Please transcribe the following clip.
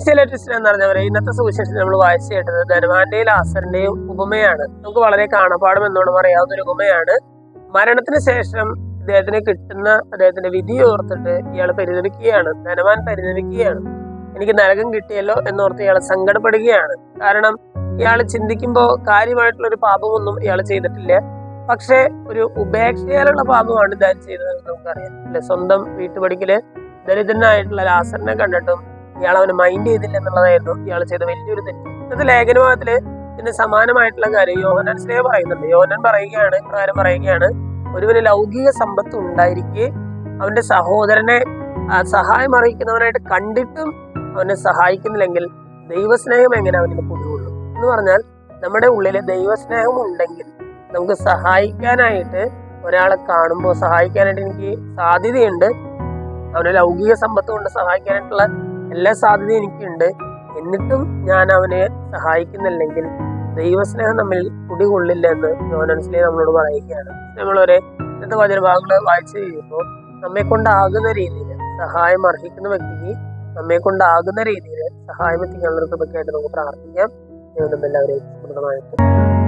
latest എന്ന് പറഞ്ഞവരെ ഇന്നത്തെ സുവിശേഷത്തിൽ നമ്മൾ വായിച്ചു കേട്ടത് ധനവാന്റെയും ലാസറിന്റെയും ഉപമയാണ് നമുക്ക് വളരെ കാണപ്പാടും എന്നോണം അറിയാവുന്ന ഒരു ഉപമയാണ് മരണത്തിന് ശേഷം അദ്ദേഹത്തിന് കിട്ടുന്ന അദ്ദേഹത്തിന്റെ വിധി ഓർത്തിട്ട് ഇയാൾ പരിതപിക്കുകയാണ് ധനവാൻ പരിതപിക്കുകയാണ് എനിക്ക് നരകം കിട്ടിയല്ലോ എന്നോർത്ത് ഇയാൾ സങ്കടപ്പെടുകയാണ് കാരണം ഇയാൾ ചിന്തിക്കുമ്പോൾ കാര്യമായിട്ടുള്ള ഒരു പാപമൊന്നും ഇയാൾ ചെയ്തിട്ടില്ല പക്ഷേ ഒരു ഉപേക്ഷയാലുള്ള പാപമാണ് ഇദ്ദേഹം ചെയ്തതെന്ന് നമുക്കറിയാം അല്ലെ സ്വന്തം വീട്ടുപടിക്കല് ദരിദ്രനായിട്ടുള്ള ലാസറിനെ കണ്ടിട്ടും ഇയാൾ അവനെ മൈൻഡ് ചെയ്തില്ല എന്നുള്ളതായിരുന്നു ഇയാൾ ചെയ്ത വലിയൊരു തെറ്റ് ഇന്നത്തെ ലേഖനഭാഗത്തില് ഇതിന് സമാനമായിട്ടുള്ള കാര്യം യോഹനാൻ സ്നേഹ പറയുന്നുണ്ട് യോഹനാൻ പറയുകയാണ് പ്രകാരം പറയുകയാണ് ഒരുവന് ലൗകിക സമ്പത്ത് ഉണ്ടായിരിക്കെ അവന്റെ സഹോദരനെ ആ, സഹായം അറിയിക്കുന്നവനായിട്ട് കണ്ടിട്ടും അവനെ സഹായിക്കുന്നില്ലെങ്കിൽ ദൈവസ്നേഹം എങ്ങനെ അവനിൽ കുടികൊള്ളും എന്ന് പറഞ്ഞാൽ നമ്മുടെ ഉള്ളില് ദൈവസ്നേഹം ഉണ്ടെങ്കിൽ നമുക്ക് സഹായിക്കാനായിട്ട് ഒരാളെ കാണുമ്പോൾ സഹായിക്കാനായിട്ട് എനിക്ക് സാധ്യതയുണ്ട് അവനെ ലൗകിക സമ്പത്ത് കൊണ്ട് സഹായിക്കാനായിട്ടുള്ള എല്ലാ സാധ്യതയും എനിക്കുണ്ട് എന്നിട്ടും ഞാൻ അവനെ സഹായിക്കുന്നില്ലെങ്കിൽ ദൈവസ്നേഹം നമ്മിൽ കുടികൊള്ളില്ല എന്ന് യോനൻസിലെ നമ്മളോട് പറയുകയാണ് നമ്മളൊരു ഇന്നത്തെ വചനഭാഗങ്ങൾ വായിച്ചു കഴിയുമ്പോൾ നമ്മെ കൊണ്ടാകുന്ന രീതിയിൽ സഹായം അർഹിക്കുന്ന വ്യക്തിക്ക് നമ്മെ കൊണ്ടാകുന്ന രീതിയിൽ സഹായം എത്തിക്കാനുള്ള കൃപയ്ക്കായിട്ട് നമുക്ക് പ്രാർത്ഥിക്കാം ദൈവം എല്ലാവരെയും സമൃദ്ധമായിട്ട്